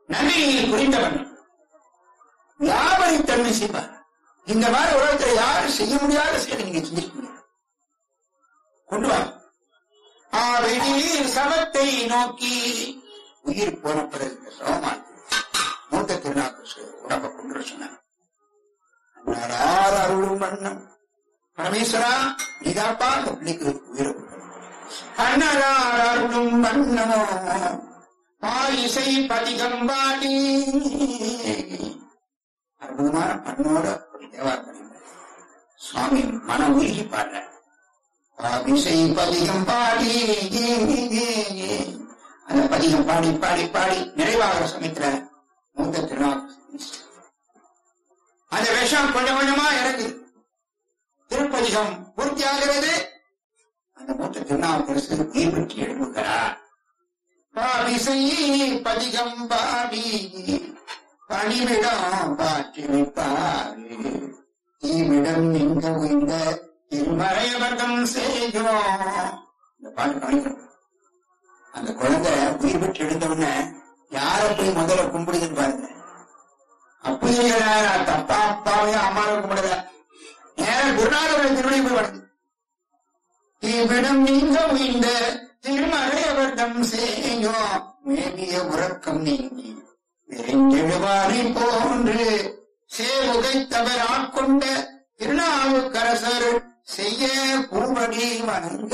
நன்மையை புரிந்தவன் யாவரை தன்மை செய்வார் இந்த மாதிரி உலகத்தில் யாரும் செய்ய முடியாத செயலை நீங்க செஞ்சிருக்கீங்க கொண்டு வா ஆவெளியில் சமத்தை நோக்கி உயிர் போன பிறகு இந்த சவமா மூத்த திருநாக்கு உடம்ப கொண்டு வர சொன்னார் அன்னாரார் அருளும் வண்ணம் பரமேஸ்வரா நீதாப்பா அந்த பிள்ளைக்கு உயிரை அன்னரார் அருளும் வண்ணமோ பாயிசை பதிகம்பாடி அற்புதமான பண்ணோட ஒரு தேவார் பண்ணினார் சுவாமி மனம் உருகி பாடுற பாவிசை பதிகம் பாடி அந்த பதிகம் பாடி பாடி பாடி நிறைவாகிற சமயத்துல மூத்த திருநாள் அந்த விஷம் கொஞ்சம் கொஞ்சமா இறங்குது திருப்பதிகம் பூர்த்தி ஆகிறது அந்த மூத்த திருநாவுக்கரசு தீர்வுக்கு எழுப்புகிறார் பாவிசை பதிகம் பாடி பணிவிடம் பாற்றி வைப்பாரு தீவிடம் நீங்க உய்ந்த திருமறையவர்தம் செய்கிறோம் இந்த பாட்டு பாடிக்கிறோம் அந்த குழந்தை உயிர் பெற்று எழுந்தவுடனே யார போய் முதல்ல கும்பிடுதுன்னு பாருங்க அப்படியே நான் தப்பா அப்பாவையும் அம்மாவை கும்பிடல நேர குருநாதருடைய திருவடி போய் வணங்கு இவ்விடம் நீங்க உய்ந்த திருமறையவர்தம் செய்யும் மேவிய உறக்கம் நீங்கி விரைந்தெழுவாரை போன்று சேவுகை தவறாட்கொண்ட திருநாவுக்கரசர் செய்ய பூவடி வணங்க